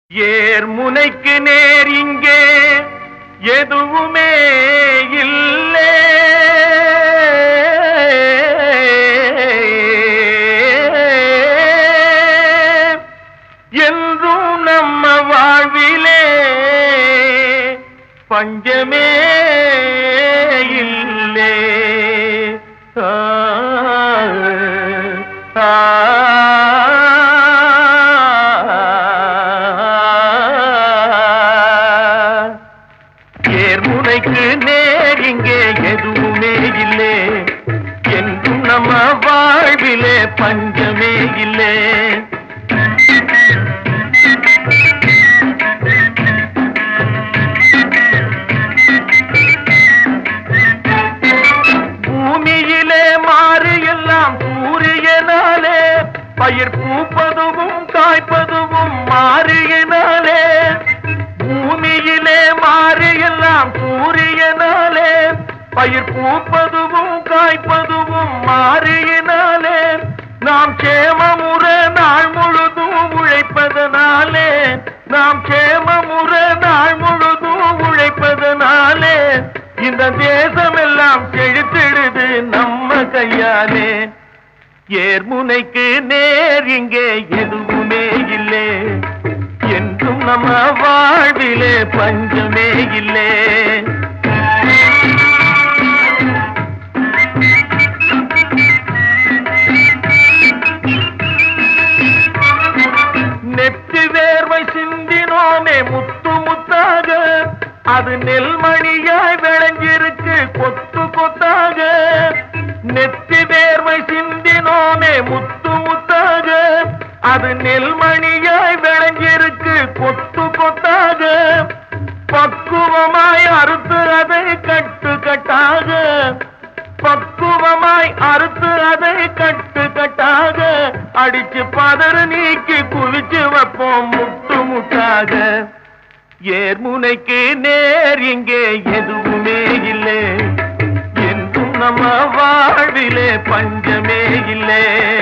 ஏர் முனைக்கு நேர் இங்கே எதுவுமே இல்லை என்றும் நம்ம வாழ்விலே பஞ்சமே இல்லை ஆ, ஆ, ஏர்முனைக்கு நேர் இங்கே எதுவுமே இல்லை என்றும் நம்ம வாழ்விலே பஞ்சமே இல்லை பூமியிலே மாறு எல்லாம் சூரியனாலே பயிர் பூப்பதுவும் காய்ப்பதுவும் மாறியினாலே பூமியிலே மாறு எல்லாம் சூரியனாலே பயிர் பூப்பதுவும் காய்ப்பதுவும் மாறியினாலே நாம் சேமமுற நாள் முழுதும் உழைப்பதனாலே நாம் சேமமுற நாள் முழுதும் உழைப்பதனாலே இந்த தேசமெல்லாம் செழித்திடுது நம்ம கையாலே ஏர்முனைக்கு நேர் இங்கே எதுவுமே இல்லை என்றும் நம்ம வாழ்விலே பஞ்சமே இல்லை நெற்றி வேர்வை சிந்தினோமே முத்து முத்தாக அது நெல்மணியாய் விளைஞ்சிருக்கு கொத்து கொத்தாக நெத்தி வேர்வை சிந்தினோமே முத்து முத்தாக அது நெல்மணியாய் விளைஞ்சிருக்கு கொத்து கொத்தாக பக்குவமாய் அறுத்து அதை கட்டு கட்டாக பக்குவமாய் அறுத்து அதை கட்டு கட்டாக அடிச்சு பதறு நீக்கி குவிச்சு வைப்போம் முட்டு முட்டாக ஏர்முனைக்கு நேர் இங்கே எதுவுமே இல்லை என்றும் நம்ம வாழ்விலே பஞ்சமே இல்லை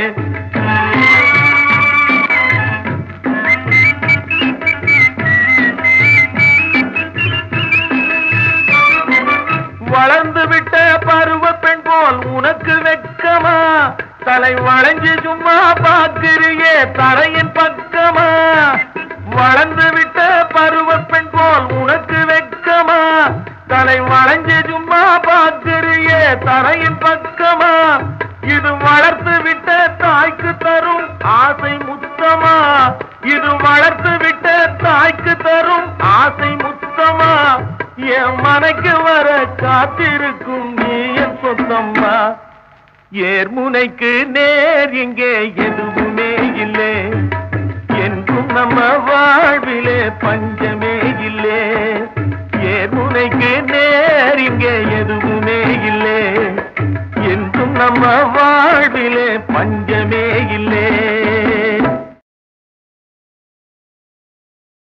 வளர்ந்து விட்ட பருவ பெண் போல் உனக்கு வெட்கமா தலை வளைஞ்சு சும்மா பார்க்கிறியே தலையின் பக்கமா வளர்ந்து விட்ட பருவ பெண் போல் உனக்கு வெட்கமா தலை வளைஞ்சு சும்மா பார்க்கிறியே தலையின் பக்கமா இது வளர்த்து விட்ட தாய்க்கு தரும் ஆசை முத்தமா இது வளர்த்து விட்ட தாய்க்கு தரும் ஆசை முத்தமா என் மனைக்கு வர காத்திருக்கும் நீ என் சொந்தம்மா ஏர்முனைக்கு நேர் இங்கே எதுவுமே இல்லை என்றும் நம்ம வாழ்விலே பஞ்சமே இல்லை ஏர்முனைக்கு நேர் இங்கே எதுவுமே இல்லை என்றும் நம்ம வாழ்விலே பஞ்சமே இல்லை